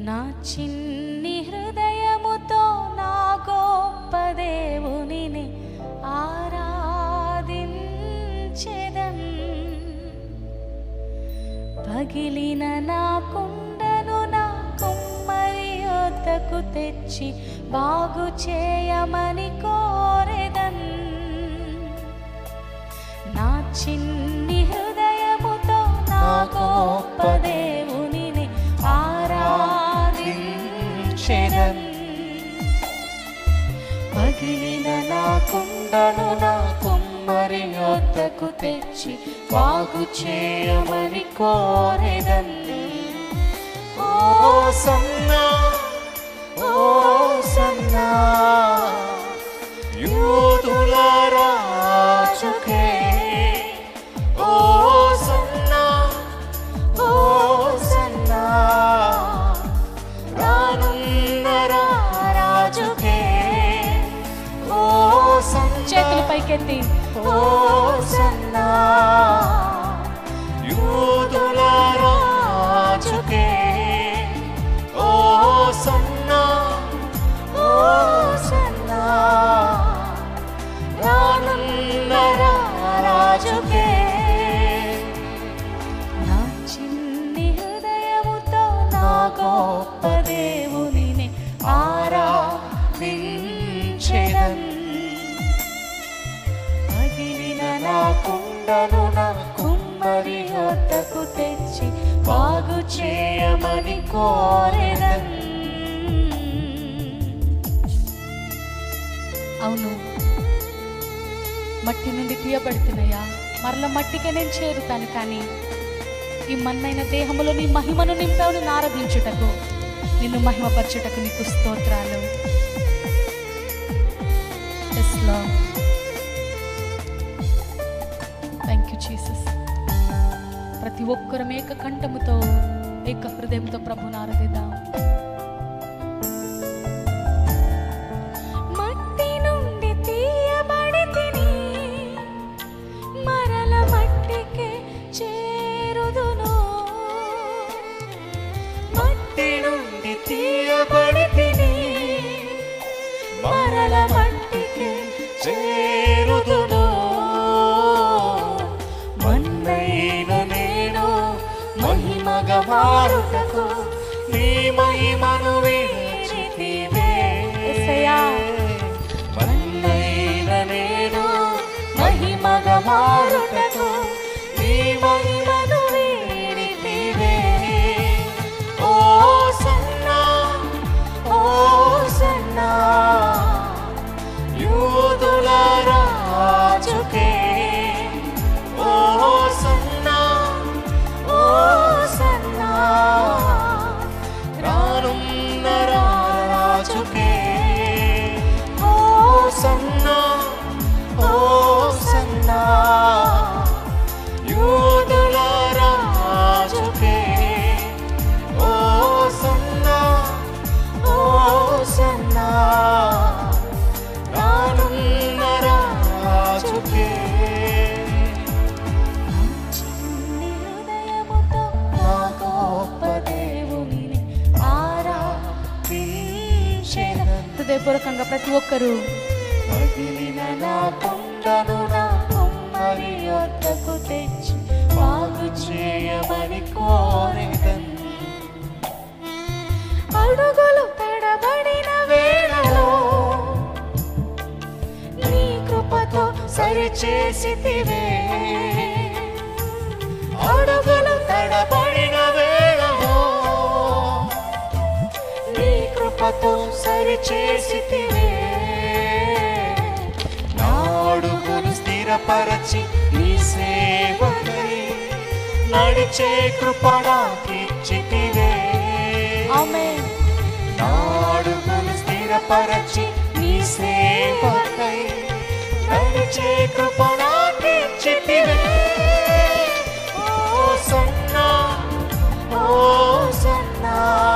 నా చిన్ని హృదయముతో నా గొప్ప దేవునిని ఆరాధించెదన్ పగిలిన నా కుండను నా కుమ్మరి యొద్దకు తెచ్చి బాగు చేయమని కోరెదన్ నా చిన్ని హృదయముతో నా గొప్ప దేవునిని ఆరాధించెదన్ పగిలిన నా కుండను నా కుమ్మరి యొద్దకు తెచ్చి బాగు చేయమని కోరెదన్ ఓ సన్నా ఓ సన్నా యూదుల రాజుకే ఓ సన్నా ఓ సన్నా రానున్న రాజుకే ఓ సన్నా చేతులు పైకెత్తి ఓ సన్నా యూదుల రాజుకే ఓ సన్నా ఓ సన్నా రానున్న రాజుకే నా చిన్ని హృదయముతో నా గొప్ప దేవునిని ఆరాధించెదన్ పగిలిన నా కుండను నా కుమ్మరి వద్దకు తెచ్చి బాగు చేయమని కోరెదన్ అవును మట్టి నుండి తీయబడుతున్నాయా మరల మట్టికే నేను చేరుతాను కానీ ఈ మన్నైన దేహములో నీ మహిమను నింపావు నిన్ను ఆరాధించుటకు నిన్ను మహిమపరచుటకు నీకు స్తోత్రాలు థ్యాంక్ యూ జీసస్ ప్రతి ఒక్కరం ఏక కంఠముతో ఏక హృదయంతో ప్రభుని ఆరాధిద్దాం మట్టి నుండి తీయబడి తిని మరల మట్టికే చేరుదును మట్టి నుండి తీయబడి తిని మరల మట్టికే చేరుదును మన్నైన నేను మహిమగా మారుటకు నీ మహిమను విడిచితివే యేసయ్యా. మన్నైన నేను మహిమగా మారుటకు నీ మహిమను విడిచితివే ఓ సన్నా ఓ సన్నా యూదుల రాజుకే ఓ సన్నా ఓ సన్నా రానున్న రాజుకే ఓ సన్నా ఓ సన్నా యూదుల రాజుకే ఓ సన్నా ఓ సన్నా రానున్న రాజుకే చిన్ని హృదయముతో నా గొప్ప దేవునిని ఆరాధించెదన్. హృదయపూర్వకంగా ప్రతి ఒక్కరూ పగిలిన నా కుండను నా కుమ్మరి యొద్దకు తెచ్చి బాగు చేయమని కోరేదన్ అడుగులు తడబడిన వేళలో నీ కృపతో సరిచేసితివే అడుగులు తడబడిన వేళలో నీ కృపతో సరిచేసితివే నా అడుగులు స్థిరపరచి నీ సేవకై నడిచే కృప నాకిచ్చితివే ఆమేన్ నాడుగులు స్థిరపరచి నీ సేవకై నడిచే కృప నాకిచ్చితివే ఓ సన్నా ఓ సన్నా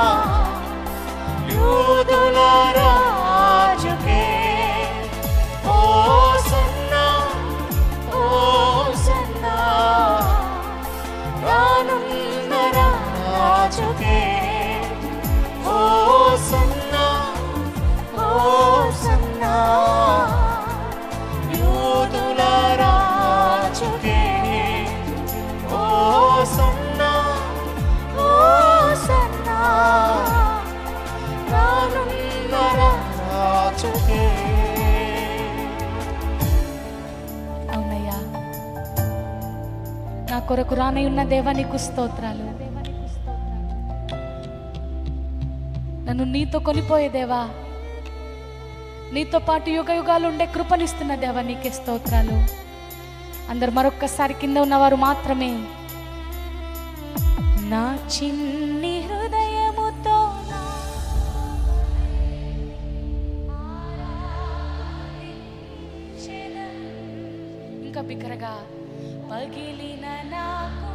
యూదుల రాజుకే ఓ సన్నా ఓ సన్నా రానున్న రాజుకే కొరకు రానై ఉన్న దేవా నీకు స్తోత్రాలు నన్ను నీతో కొనిపోయే దేవా నీతో పాటు యుగ యుగాలు ఉండే కృపనిస్తున్న దేవా నీకే స్తోత్రాలు అందరు మరొక్కసారి కింద ఉన్నవారు మాత్రమే నా చిన్ని హృదయముతో నా ఇంకా బిగ్గరగా పగిలిన నాకు